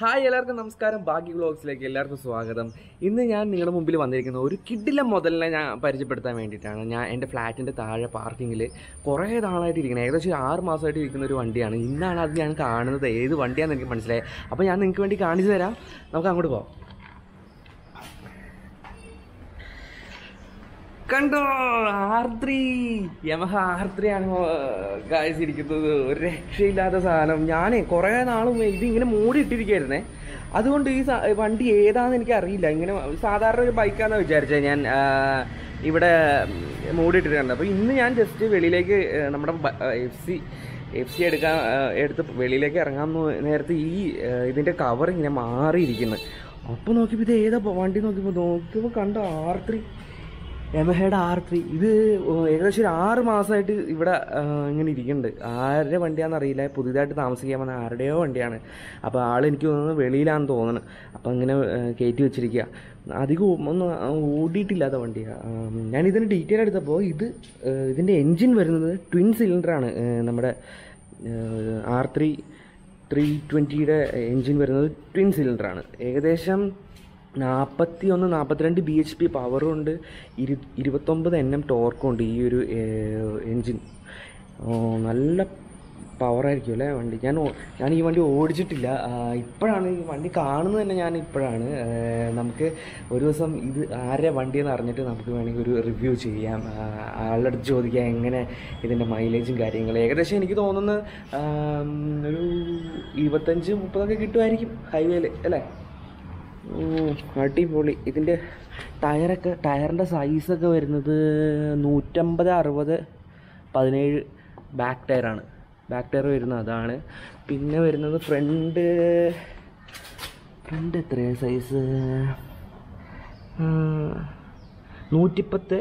hi എല്ലാവർക്കും നമസ്കാരം ബാക്കി വ്ളോഗ്സിലേക്ക് എല്ലാവർക്കും സ്വാഗതം ഇന്ന് ഞാൻ നിങ്ങളുടെ മുമ്പിൽ വന്നിരിക്കുന്ന ഒരു കിഡില മുതലിനെ ഞാൻ പരിചയപ്പെടുത്താൻ വേണ്ടിയിട്ടാണ് ഞാൻ എൻ്റെ ഫ്ലാറ്റിൻ്റെ താഴെ പാർക്കിങ്ങിൽ കുറേ നാളായിട്ട് ഇരിക്കുന്നത് ഏകദേശം ഒരു ആറ് മാസമായിട്ട് ഇരിക്കുന്ന ഒരു വണ്ടിയാണ് ഇന്നാണ് അത് ഞാൻ കാണുന്നത് ഏത് വണ്ടിയാണെന്ന് എനിക്ക് മനസ്സിലായി അപ്പോൾ ഞാൻ നിങ്ങൾക്ക് വേണ്ടി കാണിച്ചു തരാം നമുക്ക് അങ്ങോട്ട് പോകാം കണ്ടോ R three Yamaha R three ആണ് ഗായ്സ് ഇരിക്കുന്നത് ഒരു രക്ഷയില്ലാത്ത സാധനം ഞാനേ കുറേ നാളും ഇത് ഇങ്ങനെ മൂടി ഇട്ടിരിക്കുകയായിരുന്നേ അതുകൊണ്ട് ഈ സാ- വണ്ടി ഏതാണെന്ന് എനിക്ക് അറിയില്ല ഇങ്ങനെ സാധാരണ ഒരു ബൈക്കാന്ന് വിചാരിച്ചത് ഞാൻ ആ, ഇവിടെ മൂടിയിട്ടിട്ടുണ്ട് അപ്പോൾ ഇന്ന് ഞാൻ ജസ്റ്റ് വെളിയിലേക്ക് ആ, നമ്മുടെ എഫ് സി എഫ് സി എടുക്കാൻ ആ, എടുത്ത് വെളിയിലേക്ക് ഇറങ്ങാൻ നോ- നേരത്തെ ഈ ആ, ഇതിൻ്റെ കവർ ഇങ്ങനെ മാറിയിരിക്കുന്നു അപ്പോൾ നോക്കിയപ്പോൾ ഇത് ഏതാ വണ്ടി നോക്കിയപ്പോൾ നോക്കിയപ്പോൾ കണ്ടോ ആർ ത്രീ യമഹയുടെ ആർ ത്രീ ഇത് ഏകദേശം ഒരു ആറ് മാസമായിട്ട് ഇവിടെ ആ, ഇങ്ങനെ ഇരിക്കുന്നുണ്ട് ആരുടെ വണ്ടിയാണെന്ന് അറിയില്ല പുതിയതായിട്ട് താമസിക്കാൻ വന്ന ആരുടെയോ വണ്ടിയാണ് അപ്പോൾ ആൾ എനിക്ക് തോന്നുന്നത് വെളിയിലാണെന്ന് തോന്നുന്നു അപ്പോൾ ഇങ്ങനെ ആ, കയറ്റി വെച്ചിരിക്കുക അധികം ഒന്നും ഓടിയിട്ടില്ലാത്ത വണ്ടിയാണ് ഞാൻ ഇതിന് ഡീറ്റെയിൽ എടുത്തപ്പോൾ ഇത് ആ, ഇതിൻ്റെ എൻജിൻ വരുന്നത് ട്വിൻ സിലിണ്ടറാണ് നമ്മുടെ ആർ ത്രീ ത്രീ ട്വൻറ്റിയുടെ എൻജിൻ വരുന്നത് ട്വിൻ സിലിണ്ടറാണ് ഏകദേശം നാൽപ്പത്തി ഒന്ന് നാൽപ്പത്തിരണ്ട് ബി എച്ച് പി പവറും ഉണ്ട് ഇരു ഇരുപത്തൊമ്പത് എൻ എം ടോർക്കും ഉണ്ട് ഈ ഒരു എൻജിൻ നല്ല പവറായിരിക്കും അല്ലേ വണ്ടി ഞാൻ ഓ- ഞാൻ ഈ വണ്ടി ഓടിച്ചിട്ടില്ല ആ, ഇപ്പോഴാണ് ഈ വണ്ടി കാണുന്നത് തന്നെ ഞാൻ ഇപ്പോഴാണ് ആ, നമുക്ക് ഒരു ദിവസം ഇത് ആരുടെ വണ്ടിയെന്ന് അറിഞ്ഞിട്ട് നമുക്ക് വേണമെങ്കിൽ ഒരു റിവ്യൂ ചെയ്യാം ആ, ആളുടെ അടുത്ത് ചോദിക്കാം എങ്ങനെ ഇതിൻ്റെ മൈലേജും കാര്യങ്ങളും ഏകദേശം എനിക്ക് തോന്നുന്നത് ആം, ഒരു ഇരുപത്തഞ്ച് മുപ്പതൊക്കെ കിട്ടുമായിരിക്കും ഹൈവേയിൽ അല്ലേ ഉം, അടിപൊളി ഇതിൻ്റെ ടയറൊക്കെ ടയറിൻ്റെ സൈസൊക്കെ വരുന്നത് നൂറ്റമ്പത് അറുപത് പതിനേഴ് ബാക്ക് ടയറാണ് ബാക്ക് ടയർ വരുന്നത് അതാണ് പിന്നെ വരുന്നത് ഫ്രണ്ട് ഫ്രണ്ട് എത്രയാണ് സൈസ് നൂറ്റിപ്പത്ത്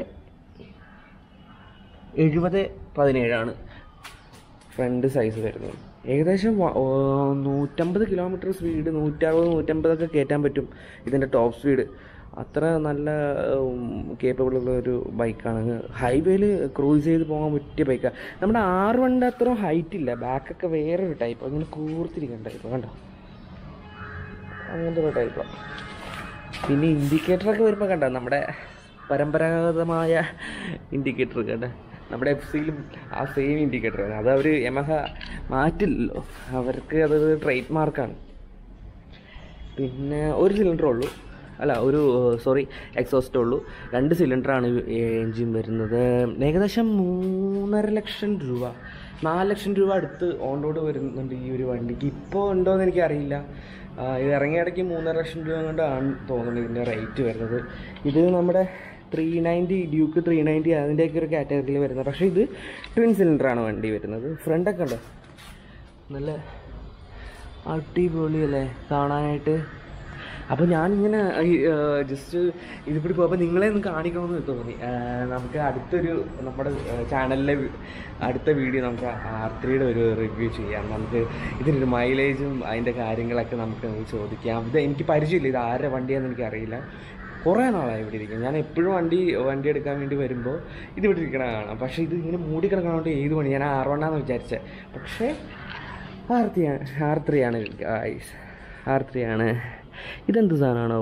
എഴുപത് പതിനേഴാണ് ഫ്രണ്ട് സൈസ് വരുന്നത് ഏകദേശം വ- ഓ, നൂറ്റമ്പത് കിലോമീറ്റർ സ്പീഡ് നൂറ്ററുപത് നൂറ്റമ്പതൊക്കെ കയറ്റാൻ പറ്റും ഇതിൻ്റെ ടോപ്പ് സ്പീഡ് അത്ര നല്ല കേപ്പബിൾ ഉള്ള ഒരു ബൈക്കാണ് ഹൈവേയിൽ ക്രൂസ് ചെയ്ത് പോകാൻ പറ്റിയ ബൈക്കാണ് നമ്മുടെ ആറ് വണ്ടി അത്ര ഹൈറ്റ് ഇല്ല ബാക്കൊക്കെ വേറൊരു ടൈപ്പ് അങ്ങനെ കൂർത്തിരിക്കുന്ന ടൈപ്പ് കണ്ടോ അങ്ങനത്തെ ഒരു ടൈപ്പാണ് പിന്നെ ഇൻഡിക്കേറ്ററൊക്കെ വരുമ്പോൾ കണ്ടോ നമ്മുടെ പരമ്പരാഗതമായ ഇൻഡിക്കേറ്റർ കണ്ട നമ്മുടെ എഫ് സിയിലും ആ സെയിം ഇൻഡിക്കേറ്റർ അത് അവർ യമഹ മാറ്റില്ലല്ലോ അവർക്ക് അതൊരു ട്രേഡ് മാർക്കാണ് പിന്നെ ഒരു സിലിണ്ടർ ഉള്ളൂ അല്ല ഒരു സോറി എക്സോസ്റ്റ് ഉള്ളൂ രണ്ട് സിലിണ്ടറാണ് എൻജിൻ വരുന്നത് ഏകദേശം മൂന്നര ലക്ഷം രൂപ നാല് ലക്ഷം രൂപ അടുത്ത് ഓൺ റോഡ് വരുന്നുണ്ട് ഈ ഒരു വണ്ടിക്ക് ഇപ്പോൾ ഉണ്ടോയെന്ന് എനിക്കറിയില്ല ആ, ഇത് ഇറങ്ങിയ ഇടയ്ക്ക് മൂന്നര ലക്ഷം രൂപ കൊണ്ടാണ് തോന്നുന്നത് ഇതിൻ്റെ റേറ്റ് വരുന്നത് ഇത് നമ്മുടെ three ninety Duke three ninety അതിൻ്റെയൊക്കെ ഒരു കാറ്റഗറിയിൽ വരുന്നത് പക്ഷേ ഇത് ട്വിൻ സിലിണ്ടറാണ് വണ്ടി വരുന്നത് ഫ്രണ്ടൊക്കെ ഉണ്ടോ നല്ല അടിപൊളിയല്ലേ കാണാനായിട്ട് അപ്പോൾ ഞാനിങ്ങനെ ജസ്റ്റ് ഇതിപ്പിടി പോയപ്പോൾ നിങ്ങളെ ഒന്ന് കാണിക്കണമെന്ന് തോന്നി ആ, നമുക്ക് അടുത്തൊരു നമ്മുടെ ചാനലിലെ അടുത്ത വീഡിയോ നമുക്ക് ആർ ത്രീയുടെ ഒരു റിവ്യൂ ചെയ്യാം നമുക്ക് ഇതിനൊരു മൈലേജും അതിൻ്റെ കാര്യങ്ങളൊക്കെ നമുക്ക് ഒന്ന് ചോദിക്കാം ഇത് എനിക്ക് പരിചയമില്ല ഇത് ആരുടെ വണ്ടിയാണെന്ന് എനിക്കറിയില്ല കുറേ നാളായി ഇവിടെ ഇരിക്കും ഞാൻ എപ്പോഴും വണ്ടി വണ്ടി എടുക്കാൻ വേണ്ടി വരുമ്പോൾ ഇത് ഇവിടെ ഇരിക്കണ കാണാം പക്ഷേ ഇത് ഇങ്ങനെ മൂടി കിടക്കണോണ്ട് ഏത് പണി ഞാൻ ആർ വണ്ണാന്ന് വിചാരിച്ചത് പക്ഷേ ആർ ത്രീ ആണ് ആർ ത്രീ ആണ് ഗായ്സ് ആർ ത്രീ ആണ് ഇതെന്ത് സാധനമാണോ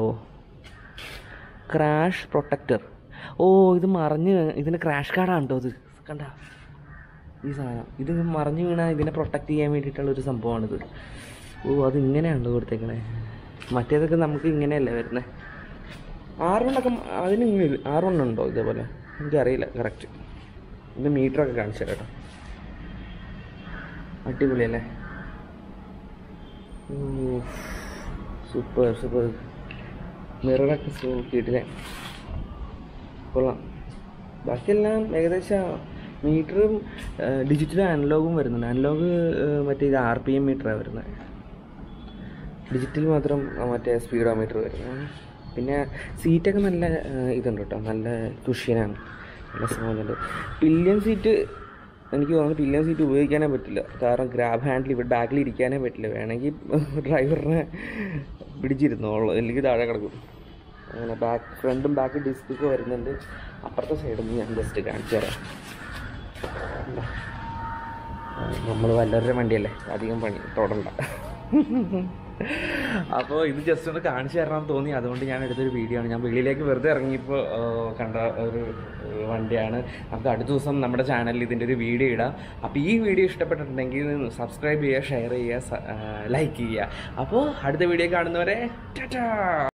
ക്രാഷ് പ്രൊട്ടക്ടർ ഓ ഇത് മറിഞ്ഞ് ഇതിൻ്റെ ക്രാഷ് കാർഡാണ് കേട്ടോ ഇത് കണ്ട ഈ സാധനം ഇത് മറിഞ്ഞു വീണാൽ ഇതിനെ പ്രൊട്ടക്റ്റ് ചെയ്യാൻ വേണ്ടിയിട്ടുള്ള ഒരു സംഭവമാണിത് ഓ അത് ഇങ്ങനെയാണല്ലോ കൊടുത്തേക്കണേ മറ്റേതൊക്കെ നമുക്ക് ഇങ്ങനെയല്ലേ വരുന്നത് ആറുകൊണ്ടൊക്കെ അതിന് ഇങ്ങനെ ആറുകൊണ്ടുണ്ടോ ഇതേപോലെ എനിക്കറിയില്ല കറക്റ്റ് ഇത് മീറ്ററൊക്കെ കാണിച്ചു തരാം കേട്ടോ അടിപൊളിയല്ലേ സൂപ്പർ സൂപ്പർ മിററൊക്കെ നോക്കിയിട്ടില്ലേ കൊള്ളാം ബാക്കിയെല്ലാം ഏകദേശം മീറ്ററും ഡിജിറ്റൽ അനലോഗും വരുന്നുണ്ട് അനലോഗ് മറ്റേ ഇത് ആർ പി എം മീറ്ററാണ് വരുന്നത് ഡിജിറ്റൽ മാത്രം ആ, മറ്റേ സ്പീഡോമീറ്റർ വരുന്നത് പിന്നെ സീറ്റൊക്കെ നല്ല ആ, ഇതുണ്ട് കേട്ടോ നല്ല കുഷ്യനാണ് നല്ല സ്മൂന്നുണ്ട് പില്യൻ സീറ്റ് എനിക്ക് തോന്നുന്നു പില്യൻ സീറ്റ് ഉപയോഗിക്കാനേ പറ്റില്ല കാരണം ഗ്രാബ് ഹാൻഡിൽ ഇവിടെ ബാക്കിൽ ഇരിക്കാനേ പറ്റില്ല വേണമെങ്കിൽ ഡ്രൈവറിനെ പിടിച്ചിരുന്നോളൂ അല്ലെങ്കിൽ താഴെ കിടക്കും അങ്ങനെ ബാക്ക് ഫ്രണ്ടും ബാക്ക് ഡിസ്കൊക്കെ വരുന്നുണ്ട് അപ്പുറത്തെ സൈഡിൽ നിന്ന് ഞാൻ ജസ്റ്റ് കാണിച്ചു തരാം നമ്മൾ വല്ലവരുടെ വണ്ടിയല്ലേ അധികം പണി തൊടണ്ട അപ്പോൾ ഇത് ജസ്റ്റ് ഒന്ന് കാണിച്ചു തരണം തോന്നി അതുകൊണ്ട് ഞാൻ എടുത്തൊരു വീഡിയോ ആണ് ഞാൻ വെളിയിലേക്ക് വെറുതെ ഇറങ്ങിയപ്പോൾ കണ്ട ഒരു ഏഹ്, വണ്ടിയാണ് നമുക്ക് അടുത്ത ദിവസം നമ്മുടെ ചാനലിൽ ഇതിൻ്റെ ഒരു വീഡിയോ ഇടാം അപ്പോൾ ഈ വീഡിയോ ഇഷ്ടപ്പെട്ടിട്ടുണ്ടെങ്കിൽ സബ്സ്ക്രൈബ് ചെയ്യുക ഷെയർ ചെയ്യുക ലൈക്ക് ചെയ്യുക അപ്പോൾ അടുത്ത വീഡിയോ കാണുന്നവരെ ടാറ്റാ